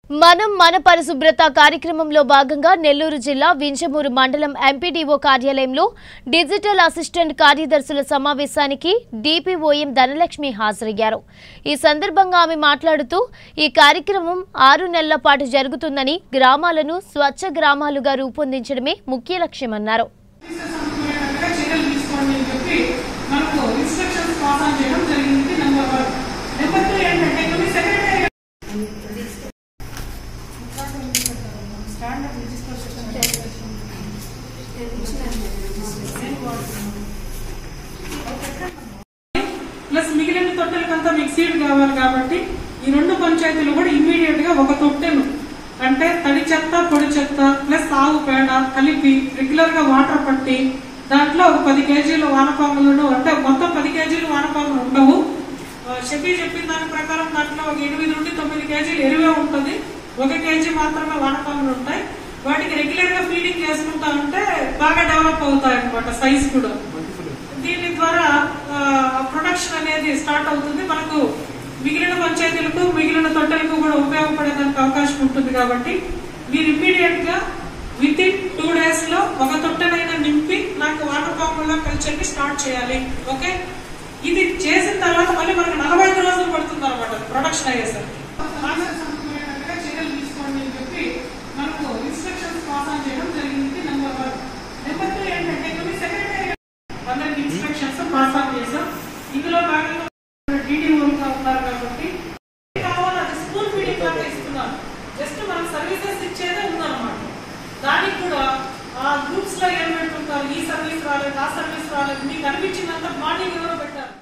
మనం మన పరిశుభ్రత కార్యక్రమంలో భాగంగా నెల్లూరు జిల్లా వింజమూరు మండలం ఎంపీడీఓ కార్యాలయంలో డిజిటల్ అసిస్టెంట్ కార్యదర్శుల సమావేశానికి డిపిఓఎం ధనలక్ష్మి హాజరయ్యారు ఈ సందర్భంగా ఆమె మాట్లాడుతూ ఈ కార్యక్రమం ఆరు నెలల పాటు జరుగుతుందని గ్రామాలను స్వచ్ఛ గ్రామాలుగా రూపొందించడమే ముఖ్య లక్ష్యమన్నారు సమన్వయంగా చర్యలు తీసుకోండి అని చెప్పి మనకు ఇన్స్ట్రక్షన్స్ పాస్ ఆన్ చేయడం జరిగింది నెంబర్ వన్ నెంబర్ టూ ఏంటంటే కొన్ని సెక్రటరీ స్టాండర్డ్ ప్లస్ మిగిలిన తొట్టెలకంతా మీకు సీడ్ కావాలి కాబట్టి ఈ రెండు పంచాయతీలు కూడా ఇమ్మీడియట్ గా ఒక తొట్టెను అంటే తడి చెత్త పొడి చెత్త ప్లస్ ఆవు పేడ కలిపి రెగ్యులర్ గా వాటర్ పట్టి దాంట్లో ఒక పది కేజీలు వానపాములను అంటే మొత్తం పది కేజీలు వానపాములు ఉండవు ఆ, షఫీ చెప్పిన దాని ప్రకారం దాంట్లో ఒక ఎనిమిది నుండి తొమ్మిది కేజీలు ఎరువే ఉంటుంది ఒక కేజీ మాత్రమే వానపాములు ఉంటాయి వాటికి రెగ్యులర్ గా ఫీడింగ్ చేసుకుంటా ఉంటే బాగా డెవలప్ అవుతాయి అనమాట సైజ్ కూడా దీని ద్వారా ప్రొడక్షన్ అనేది స్టార్ట్ అవుతుంది మనకు మిగిలిన పంచాయతీలకు మిగిలిన తొట్టెలకు కూడా ఉపయోగపడేదానికి అవకాశం ఉంటుంది కాబట్టి మీరు ఇమ్మీడియట్ గా విత్ ఇన్ టూ డేస్ లో ఒక తొట్టెనైనా నింపి నాకు వాటర్ పాంపుల్లో కల్చర్ ని స్టార్ట్ చేయాలి ఓకే ఇది చేసిన తర్వాత మళ్ళీ మనకు నలభై ఐదు రోజులు పడుతుంది అనమాట ప్రొడక్షన్ అయ్యేసరికి సమన్వయంగా చర్యలు తీసుకోండి అని చెప్పి మనకు ఇన్స్ట్రక్షన్స్ పాస్ ఆన్ చేయడం జరిగింది నెంబర్ వన్ నెంబర్ టూ ఏంటంటే కొన్ని సెక్రటరీ అందరికి ఇన్స్ట్రక్షన్స్ పాస్ ఆన్ చేసాం ఇందులో భాగంగా డీడీఓలుగా ఉన్నారు కాబట్టి ఏం కావాలో అది స్కూల్ ఫీడింగ్ లాగా ఇస్తున్నారు జస్ట్ మనం సర్వీసెస్ ఇచ్చేదే ఉందన్నమాట దానికి కూడా ఆ గ్రూప్స్ లో ఏం పెట్టుకుంటారు ఈ సర్వీస్ రాలేదు ఆ సర్వీస్ రాలేదు మీకు అనిపించినంత మార్నింగ్ ఎవరో పెట్టారు